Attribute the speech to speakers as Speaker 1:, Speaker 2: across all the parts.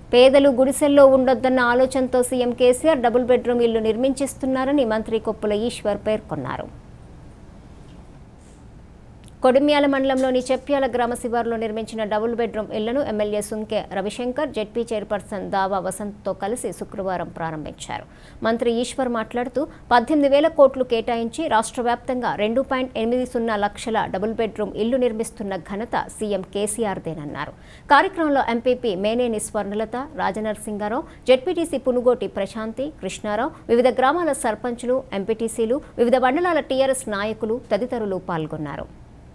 Speaker 1: పేదలు గుడిసెల్లో ఉండొద్దన్న ఆలోచనతో సీఎం కేసీఆర్ డబుల్ బెడ్రూమ్ ఇల్లు నిర్మించిస్తున్నారని మంత్రి కొప్పుల ఈశ్వర్ పేర్కొన్నారు కొడిమ్యాల మండలంలోని చెప్యాల గ్రామ శివారులో నిర్మించిన డబుల్ బెడ్రూమ్ ఇళ్లను MLA Sunke Ravishankar ZP chairperson Dava వసంత్తో కలిసి శుక్రవారం ప్రారంభించారు మంత్రి ఈశ్వర్ మాట్లాడుతూ పద్దెనిమిది వేల కోట్లు కేటాయించి రాష్ట్ర వ్యాప్తంగా రెండు పాయింట్ ఎనిమిది సున్నా లక్షల డబుల్ బెడ్రూమ్ ఇల్లు నిర్మిస్తున్న ఘనత సీఎం కేసీఆర్దేనన్నారు కార్యక్రమంలో ఎంపీపీ మేనేని స్వర్ణలత రాజనరసింగారావు జెడ్పీటీసీ పునుగోటి ప్రశాంతి కృష్ణారావు వివిధ గ్రామాల సర్పంచులు ఎంపీటీసీలు వివిధ మండలాల టీఆర్ఎస్ నాయకులు తదితరులు పాల్గొన్నారు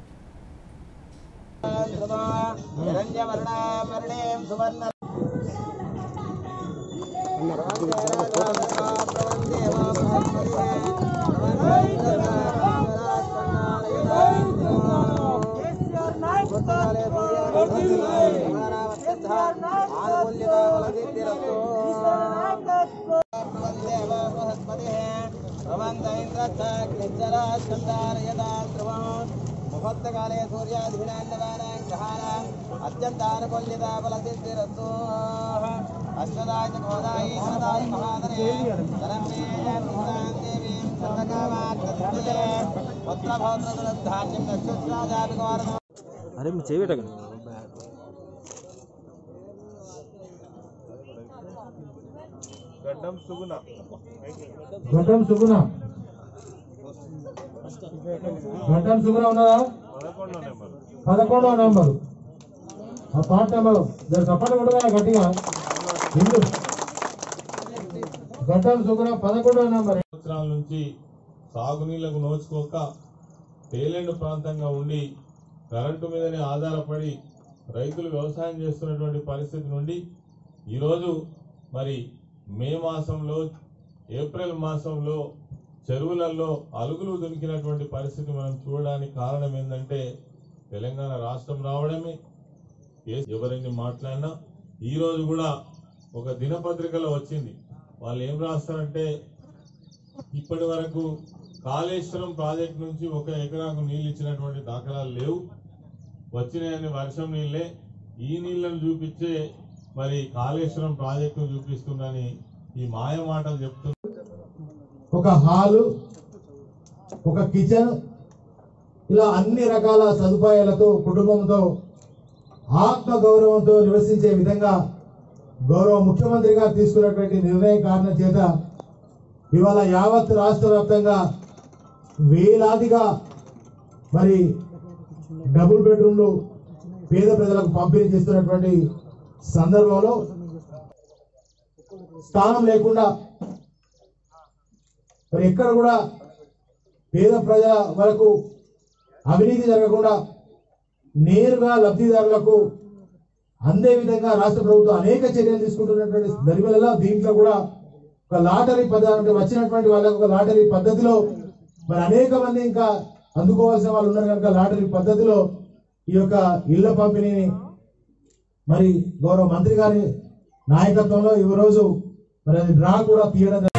Speaker 2: ముహూర్తకాలే సూర్యాధినాన్నవానాం గ్రహాణాం అత్యంతానుకూల్యతా బలసిద్ధిరస్తు అశ్వదాయ ఘోదాయ సదాయ మహాదనే ధనమే పుత్రాం దేవీం సర్వకామార్థసిద్ధే పుత్రభౌత్రధాన్యం నక్షత్రాజాపి గౌరవం
Speaker 3: అరే మీరు చేయబెట్టకండి
Speaker 4: గడ్డం సుగుణ
Speaker 5: గడ్డం సుగుణ గడ్డం సుగుణ ఉన్నదా
Speaker 4: పదకొండో నెంబర్
Speaker 5: పదకొండవ నంబరు ఆ పాట నెంబర్ దాని సపోర్ట్ కూడా గట్టిగా ఇందు గడ్డం సుగుణ పదకొండవ నంబర్
Speaker 4: సంవత్సరాల నుంచి సాగునీళ్లకు నోచుకోక తేలెండు ప్రాంతంగా ఉండి కరెంటు మీదనే ఆధారపడి రైతులు వ్యవసాయం చేస్తున్నటువంటి పరిస్థితి నుండి ఈరోజు మరి మే మాసంలో ఏప్రిల్ మాసంలో చెరువులలో అలుగులు దునికినటువంటి పరిస్థితి మనం చూడడానికి కారణం ఏంటంటే తెలంగాణ రాష్ట్రం రావడమే ఏ- ఎవరెన్ని మాట్లాడినా ఈ రోజు కూడా ఒక దినపత్రికలో వచ్చింది వాళ్ళు ఏం రాస్తారంటే ఇప్పటి వరకు కాళేశ్వరం ప్రాజెక్ట్ నుంచి ఒక ఎకరాకు నీళ్ళు ఇచ్చినటువంటి దాఖలాలు లేవు వచ్చినాయని వర్షం నీళ్ళే ఈ నీళ్లను చూపించే మరి కాళేశ్వరం ప్రాజెక్టును చూపిస్తుందని ఈ మాయ మాటలు చెప్తున్నారు
Speaker 5: ఒక హాలు ఒక కిచెన్ ఇలా అన్ని రకాల సదుపాయాలతో కుటుంబంతో ఆత్మ గౌరవంతో నివసించే విధంగా గౌరవ ముఖ్యమంత్రిగా తీసుకున్నటువంటి నిర్ణయం కారణం చేత ఇవాళ యావత్ రాష్ట్ర వ్యాప్తంగా వేలాదిగా మరి డబుల్ బెడ్రూమ్లు పేద ప్రజలకు పంపిణీ చేస్తున్నటువంటి సందర్భంలో స్థానం లేకుండా మరి ఎక్కడ కూడా పేద ప్రజల వరకు అవినీతి జరగకుండా నేరుగా లబ్ధిదారులకు అందే విధంగా రాష్ట్ర ప్రభుత్వం అనేక చర్యలు తీసుకుంటున్నటువంటి దరిమిలలో దీంట్లో కూడా ఒక లాటరీ పద్ధతి అంటే వచ్చినటువంటి వాళ్ళకు ఒక లాటరీ పద్ధతిలో మరి అనేక మంది ఇంకా అందుకోవాల్సిన వాళ్ళు ఉన్నారు కనుక లాటరీ పద్ధతిలో ఈ యొక్క ఇళ్ల పంపిణీని మరి గౌరవ మంత్రి గారి నాయకత్వంలో ఈ రోజు మరి అది డ్రా కూడా తీయడం